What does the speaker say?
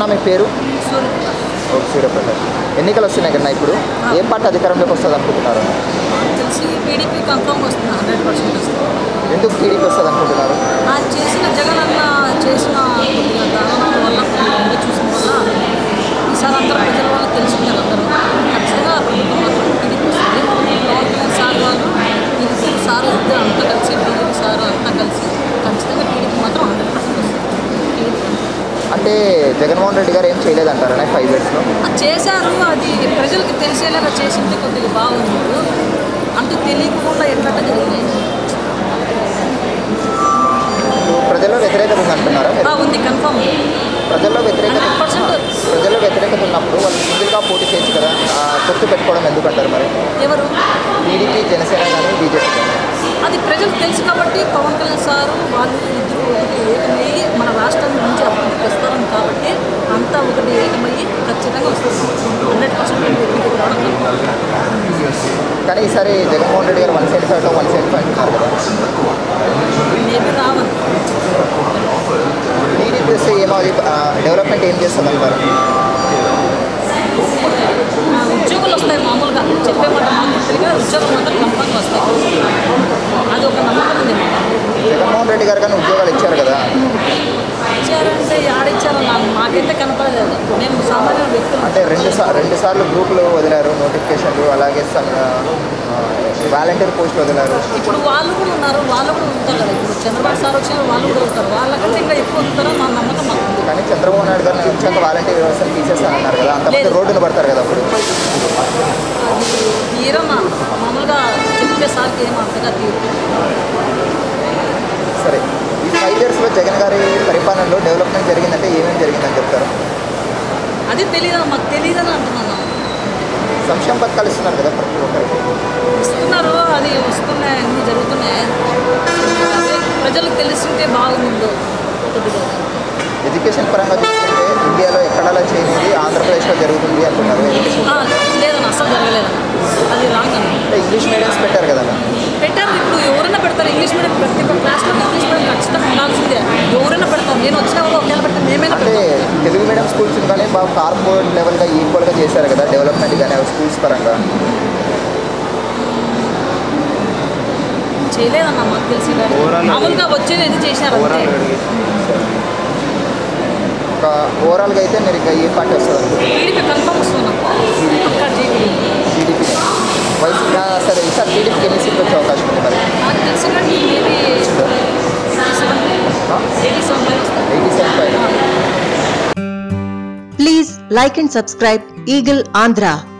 మీ పేరు సూర్యప్రకాష్ ఓకే సూర్యప్రకాష్ ఎన్నికలు వస్తున్నాయి కదా ఇప్పుడు ఏం పార్టీ అధికారంలోకి వస్తుంది అనుకుంటున్నారు తెలిసి టీడీపీ కన్ఫర్మ్ వస్తుంది హండ్రెడ్ పర్సెంట్ వస్తుంది ఎందుకు టీడీపీ వస్తుంది అనుకుంటున్నారు ఆ చేసిన జగన్ అన్న చేసిన కొద్దిగా దారుణాల వల్ల కొద్దిగా చూసిన వల్ల ఈసారి అందరూ ప్రజల వల్ల తెలుసుకున్నారు అందరూ ఖచ్చితంగా ప్రభుత్వం మాత్రం టీడీపీ వస్తుంది పవన్ కళ్యాణ్ సార్ వాళ్ళు ఇద్దరు సార్ ఇద్దరు అంతా కలిసి బీజేపీ సార్ అంతా కలిసి ఖచ్చితంగా టీడీపీ మాత్రం హండ్రెడ్ పర్సెంట్ వస్తుంది టీడీపీ అంటే జగన్మోహన్ రెడ్డి గారు ఏం చేయలేదంటారా ఫైవ్ ఇయర్స్లో అది చేశారు అది ప్రజలకు తెలిసేలాగా చేసింది కొద్దిగా బాగుంది అంటే తెలియకుండా ఎట్లా జరిగినాయి ప్రజల్లో వ్యతిరేకత ఉంది అంటున్నారా మీరు? బాగుంది కన్ఫర్మ్ ప్రజల్లో వ్యతిరేకత హండ్రెడ్ పర్సెంట్ ప్రజల్లో వ్యతిరేకత ఉన్నప్పుడు వాళ్ళు సింగిల్గా పోటీ చేయొచ్చు కదా ఆ, పొత్తు పెట్టుకోవడం ఎందుకంటారు మరి ఎవరు టీడీపీ జనసేన కానీ బీజేపీ కానీ అది ప్రజలకు తెలుసు కాబట్టి పవన్ కళ్యాణ్ సారు వాళ్ళు ఇద్దరు ఒకటి ఏకమయ్యి మన రాష్ట్రం నుంచి అభివృద్ధికి వస్తారని కాబట్టి అంతా ఒకటి ఏకమయ్యి ఖచ్చితంగా వస్తుంది హండ్రెడ్ పర్సెంట్ రావడం కానీ ఈసారి జగన్మోహన్ రెడ్డి గారు వన్ సెవెంటీ ఫైవ్లో వన్ సెవెంటీ ఫైవ్ అంటున్నారు కదా మేబీ రావాలి టీడీపీ వస్తే ఏమో అది డెవలప్మెంట్ ఏం చేస్తుంది అంటారు ఆ, ఉద్యోగాలు వస్తాయి మామూలుగా చెప్పే మాట మామూలుగా ఉద్యోగాలు మాత్రం కంపల్గా వస్తాయి అది ఒక నమ్మకం ఉంది మాకు. జగన్మోహన్ రెడ్డి గారు కానీ ఉద్యోగాలు ఇచ్చారు కదా ఇచ్చారంటే ఆడిచ్చారో నాకు మాకైతే కనపడలేదు మేము సామాన్య వ్యక్తులు అంటే రెండు సార్ రెండు సార్లు గ్రూపులు వదిలారు నోటిఫికేషన్లు అలాగే వాలంటీర్ పోస్ట్ వదిలారు ఇప్పుడు వాళ్ళు కూడా ఉన్నారు వాళ్ళు కూడా ఉంటారు కదా ఇప్పుడు చంద్రబాబు సార్ వచ్చిన వాళ్ళు కూడా ఉంటారు వాళ్ళకంటే ఇంకా ఎక్కువ ఉంటారో మా నమ్మకం మాకు ఉంది కానీ చంద్రబాబు నాయుడు గారిని వచ్చాక వాలంటీర్ వ్యవస్థను తీసేస్తానన్నారు కదా అంతమంది లేదు. రోడ్డున పడతారు కదా అప్పుడు అది తీరమ్మా మామూలుగా చెప్పే సార్కి ఏం అంతగా తీరు సరే ఈ ఫైవ్ ఇయర్స్లో జగన్ గారి పరిపాలనలో డెవలప్మెంట్ జరిగిందంటే ఏమేమి జరిగిందని చెప్తారు అది తెలియదు మాకు తెలియదని అంటున్నాను సంక్షేమ పథకాలు ఇస్తున్నారు కదా ప్రతి ఒక్కరికి ఇస్తున్నారు అది వస్తున్నాయి అన్నీ జరుగుతున్నాయి అదే ప్రజలకు తెలిసింటే బాగుందో కొద్దిగా ఎడ్యుకేషన్ పరంగా చూసుకుంటే ఇండియాలో ఎక్కడలా చేయనిది ఆంధ్రప్రదేశ్లో జరుగుతుంది అంటున్నారు ఎడ్యుకేషన్ ఆ, లేదన్న అసలు జరగలేదన్న అది రాంగ్ అన్న అంటే ఇంగ్లీష్ మీడియంస్ పెట్టారు కదా పెట్టారు ఇప్పుడు ఎవరైనా పెడతారు ఇంగ్లీష్ మీడియం ప్రతి ఒక్క క్లాస్లో ఇంగ్లీష్ మీడియం ఖచ్చితంగా ఉండాల్సిందే ఎవరైనా పెడతారు నేను వచ్చినా కూడా ఒకవేళ పెడితే మేమైనా అంటే పెడతాం తెలుగు మీడియం స్కూల్స్ కానీ బాగా కార్పొరేట్ లెవెల్గా ఈక్వల్గా చేశారు కదా డెవలప్మెంట్ కానీ అవి స్కూల్స్ పరంగా చేయలేదన్న మాకు తెలిసి కాడికి. మామూలుగా వచ్చేది ఇది చేశారు అంతే ఒక ఓవరాల్గా అయితే మీరు ఇంకా ఏ పార్టీ వస్తుంది అనుకుంటున్నారు టీడీపీ కన్ఫర్మ్ వస్తున్నాం పక్కా టీడీపీ టీడీపీ వైసీ సరే ఈసారి టీడీపీకి ఎన్ని సీట్లు వచ్చే అవకాశం ఉంది మరి నాకు తెలిసి కానీ maybe eighty seven eighty seven పైన వస్తుంది eighty seven five Please like and subscribe Eagle Andhra